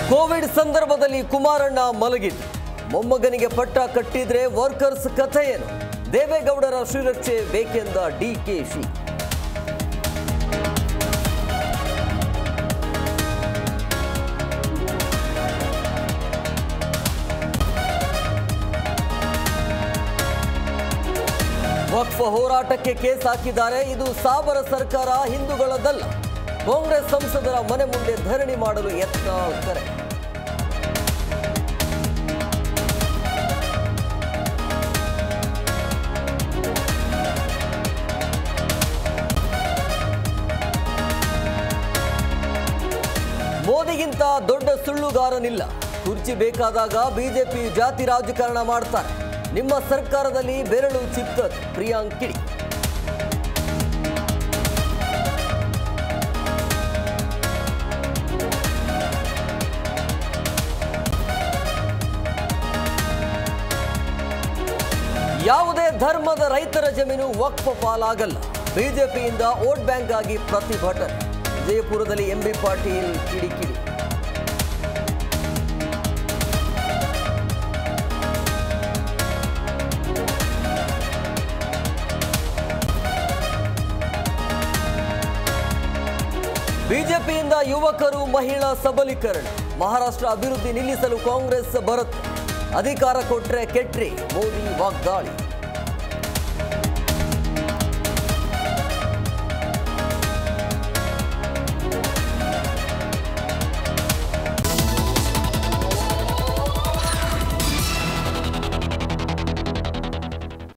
Covid ಸಂದರ್ಭದಲ್ಲಿ ಕುಮಾರಣ್ಣ ಮಲಗಿದ್ದು ಮೊಮ್ಮಗನಿಗೆ ಪಟ್ಟ ಕಟ್ಟಿದ್ರೆ ವರ್ಕರ್ಸ್ ಕಥೆ ಏನು ದೇವೇಗೌಡರ ಶ್ರೀರಕ್ಷೆ ಬೇಕೆಂದ ಡಿಕೆಶಿ ವಕ್ಫ್ ಹೋರಾಟಕ್ಕೆ ಕೇಸ್ ಹಾಕಿದ್ದಾರೆ ಇದು ಸಾಬರ ಸರ್ಕಾರ ಹಿಂದೂಗಳದಲ್ಲ ಕಾಂಗ್ರೆಸ್ ಸಂಸದರ ಮನೆ ಮುಂದೆ ಧರಣಿ ಮಾಡಲು ಯತ್ನ ಕರೆ ಮೋದಿಗಿಂತ ದೊಡ್ಡ ಸುಳ್ಳುಗಾರನಿಲ್ಲ ಕುರ್ಚಿ ಬೇಕಾದಾಗ ಬಿಜೆಪಿ ಜಾತಿ ರಾಜಕಾರಣ ಮಾಡ್ತಾರೆ ನಿಮ್ಮ ಸರ್ಕಾರದಲ್ಲಿ ಬೆರಳು ಚಿಪ್ತದ್ ಪ್ರಿಯಾಂಕ್ ಕಿಡಿ ಯಾವುದೇ ಧರ್ಮದ ರೈತರ ಜಮೀನು ವಕ್ಫ್ ಪಾಲಾಗಲ್ಲ ಬಿಜೆಪಿಯಿಂದ ವೋಟ್ ಬ್ಯಾಂಕ್ ಆಗಿ ಪ್ರತಿಭಟನೆ ವಿಜಯಪುರದಲ್ಲಿ ಎಂಬಿ ಪಾಟೀಲ್ ಕಿಡಿಕಿಡಿ ಬಿಜೆಪಿಯಿಂದ ಯುವಕರು ಮಹಿಳಾ ಸಬಲೀಕರಣ ಮಹಾರಾಷ್ಟ್ರ ಅಭಿವೃದ್ಧಿ ನಿಲ್ಲಿಸಲು ಕಾಂಗ್ರೆಸ್ ಬರುತ್ತೆ ಅಧಿಕಾರ ಕೊಟ್ರೆ ಕೆಟ್ರಿ ಮೋದಿ ವಾಗ್ದಾಳಿ